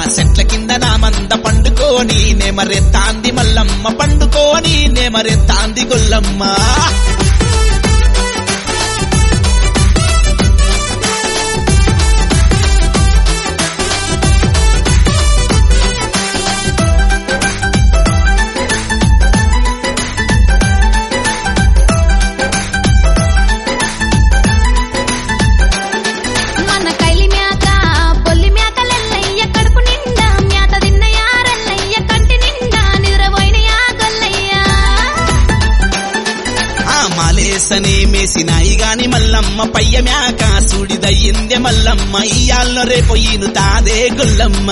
చెట్ల కింద నా మంద పండుకోని నెమరెత్తాంది మల్లమ్మ పండుకోని నెమరెత్తాంది గొల్లమ్మ మన కైలి మేక బొల్లి మేకలెల్లయ్య కడుపు నిండా మేత తిన్న యారల్లయ్య కంటి నిండా నిద్రపోయిన యా గొల్లయ్య ఆ మాలేసనే మేసినాయి గాని మల్లమ్మ పయ్య మేక సుడిదయ్యిందే మల్లమ్మ ఇయ్యాల్లో రేపు ఈను తాదే గొల్లమ్మ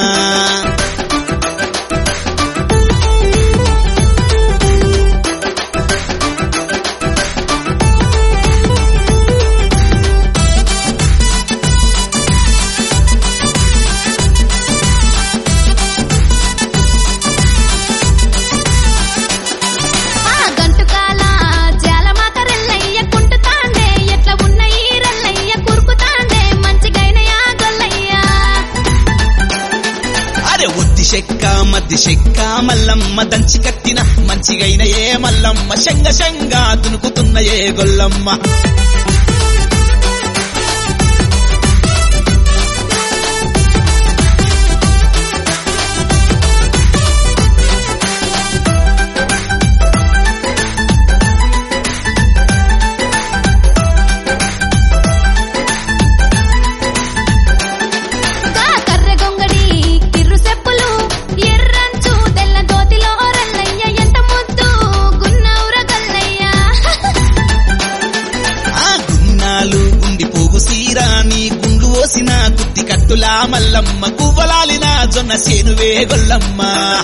ఆ గంటుకాల జాలమాకరెల్లయ్య కుంటుతాండే ఎట్లా ఉన్న ఈ రల్లయ్య కురుకుతాండే మంచిగైన యా గొల్లయ్య అరే ఒత్తి చెక్క మద్ది చెక్క మల్లమ్మ దంచి కట్టిన మంచిగైన ఏ మల్లమ్మ శంగ శంగ దునుకుతున్న ఏ గొల్లమ్మ గా కర్రె గొంగడి కిర్రు సెప్పులు ఎర్రంచు తెల్ల దోతిలో రల్లయ్య ఎంత ముద్దు గున్నౌర గల్లయ్య ఆ గున్నాలు గుండి పోగు సీరా నీ గుండు ఓసిన గుత్తి కట్టులా మల్లమ్మ గువ్వలాలిన జొన్న సేనువే గొల్లమ్మ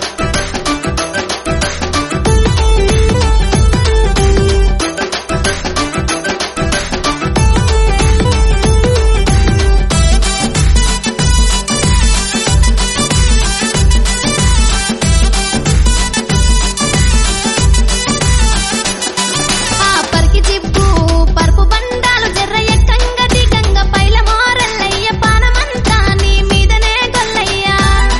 ఆ పరికి జిబ్బు పరుపు బండాలు జర్ర ఎక్కంగ దిగంగ పైల మోరల్లయ్య పానమంతా నీ మీదనే గొల్లయ్య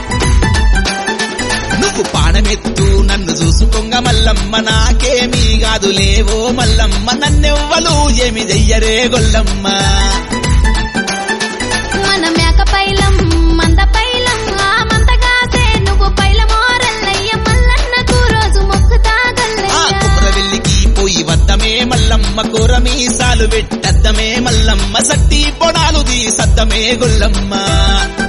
నువ్వు పానమెత్తు నన్ను చూసుకొంగ మల్లమ్మ నాకేమీ కాదు లేవో మల్లమ్మ నన్నెవ్వలు ఏమి చెయ్యరే గొల్లమ్మ మన మేక పైలం మంద పైలం ఆ మందగాసే నువ్వు పైల మోరల్లయ్య మల్లన్నకు రోజు మొక్కుతా ఆ గల్లయ్య కుమ్రవెల్లికి పోయి వద్దమే మల్లమ్మ కూర మీసాలు పెట్టద్దమే మల్లమ్మ సట్టి పొడాలు దీ సద్దమే గొల్లమ్మ